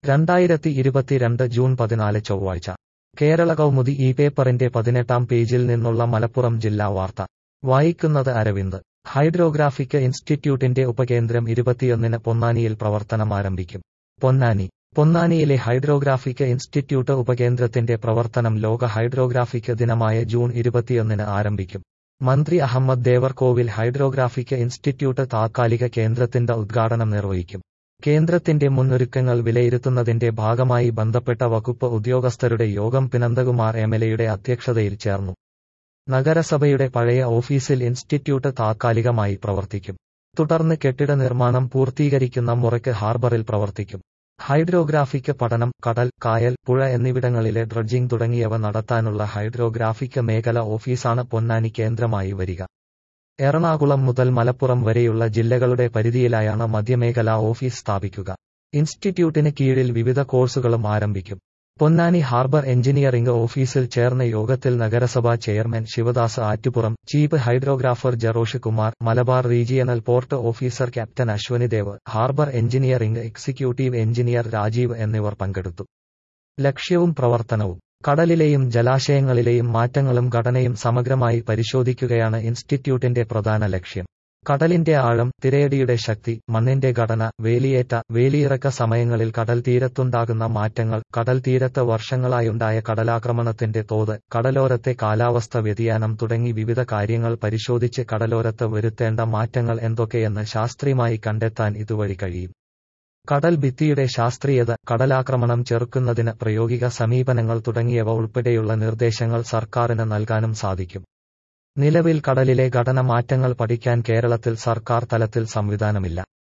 രണ്ടായിരത്തി ഇരുപത്തിരണ്ട് ജൂൺ പതിനാല് ചൊവ്വാഴ്ച കേരള കൗമുദി ഈ പേപ്പറിന്റെ പതിനെട്ടാം പേജിൽ നിന്നുള്ള മലപ്പുറം ജില്ലാ വാർത്ത വായിക്കുന്നത് അരവിന്ദ് ഹൈഡ്രോഗ്രാഫിക് ഇൻസ്റ്റിറ്റ്യൂട്ടിന്റെ ഉപകേന്ദ്രം ഇരുപത്തിയൊന്നിന് പൊന്നാനിയിൽ പ്രവർത്തനമാരംഭിക്കും പൊന്നാനി പൊന്നാനിയിലെ ഹൈഡ്രോഗ്രാഫിക് ഇൻസ്റ്റിറ്റ്യൂട്ട് ഉപകേന്ദ്രത്തിന്റെ പ്രവർത്തനം ലോക ഹൈഡ്രോഗ്രാഫിക് ദിനമായ ജൂൺ ഇരുപത്തിയൊന്നിന് ആരംഭിക്കും മന്ത്രി അഹമ്മദ് ദേവർകോവിൽ ഹൈഡ്രോഗ്രാഫിക് ഇൻസ്റ്റിറ്റ്യൂട്ട് താത്കാലിക കേന്ദ്രത്തിന്റെ ഉദ്ഘാടനം നിർവഹിക്കും കേന്ദ്രത്തിന്റെ മുന്നൊരുക്കങ്ങൾ വിലയിരുത്തുന്നതിന്റെ ഭാഗമായി ബന്ധപ്പെട്ട വകുപ്പ് ഉദ്യോഗസ്ഥരുടെ യോഗം പിനന്തകുമാർ എംഎൽഎയുടെ അധ്യക്ഷതയിൽ ചേർന്നു നഗരസഭയുടെ പഴയ ഓഫീസിൽ ഇൻസ്റ്റിറ്റ്യൂട്ട് താത്കാലികമായി പ്രവർത്തിക്കും തുടർന്ന് കെട്ടിട നിർമ്മാണം പൂർത്തീകരിക്കുന്ന മുറയ്ക്ക് ഹാർബറിൽ പ്രവർത്തിക്കും ഹൈഡ്രോഗ്രാഫിക് പഠനം കടൽ കായൽ പുഴ എന്നിവിടങ്ങളിലെ ഡ്രഡ്ജിംഗ് തുടങ്ങിയവ നടത്താനുള്ള ഹൈഡ്രോഗ്രാഫിക് മേഖല ഓഫീസാണ് പൊന്നാനി കേന്ദ്രമായി വരിക എറണാകുളം മുതൽ മലപ്പുറം വരെയുള്ള ജില്ലകളുടെ പരിധിയിലായാണ് മധ്യമേഖലാ ഓഫീസ് സ്ഥാപിക്കുക ഇൻസ്റ്റിറ്റ്യൂട്ടിന് കീഴിൽ വിവിധ കോഴ്സുകളും ആരംഭിക്കും പൊന്നാനി ഹാർബർ എഞ്ചിനീയറിംഗ് ഓഫീസിൽ ചേർന്ന യോഗത്തിൽ നഗരസഭാ chairman Sivadas Attupuram chief hydrographer Jarosh Kumar Malabar regional port officer captain Ashwini Dev harbour engineering executive engineer Rajeev എന്നിവർ പങ്കെടുത്തു ലക്ഷ്യവും പ്രവർത്തനവും കടലിലെയും ജലാശയങ്ങളിലെയും മാറ്റങ്ങളും ഘടനയും സമഗ്രമായി പരിശോധിക്കുകയാണ് ഇൻസ്റ്റിറ്റ്യൂട്ടിന്റെ പ്രധാന ലക്ഷ്യം കടലിന്റെ ആഴം തിരയടിയുടെ ശക്തി മണ്ണിന്റെ ഘടന വേലിയേറ്റ വേലിയിറക്ക സമയങ്ങളിൽ കടൽ തീരത്തുണ്ടാകുന്ന മാറ്റങ്ങൾ കടൽ തീരത്ത് വർഷങ്ങളായുണ്ടായ കടലാക്രമണത്തിന്റെ തോത് കടലോരത്തെ കാലാവസ്ഥ വ്യതിയാനം തുടങ്ങി വിവിധ കാര്യങ്ങൾ പരിശോധിച്ച് കടലോരത്ത് വരുത്തേണ്ട മാറ്റങ്ങൾ എന്തൊക്കെയെന്ന് ശാസ്ത്രീയമായി കണ്ടെത്താൻ ഇതുവഴി കഴിയും കടൽ ഭിത്തിയുടെ ശാസ്ത്രീയത കടലാക്രമണം ചെറുക്കുന്നതിന് പ്രയോഗിക സമീപനങ്ങൾ തുടങ്ങിയവ ഉൾപ്പെടെയുള്ള നിർദ്ദേശങ്ങൾ സർക്കാരിന് നൽകാനും സാധിക്കും നിലവിൽ കടലിലെ ഘടന മാറ്റങ്ങൾ പഠിക്കാൻ കേരളത്തിൽ സർക്കാർ തലത്തിൽ സംവിധാനമില്ല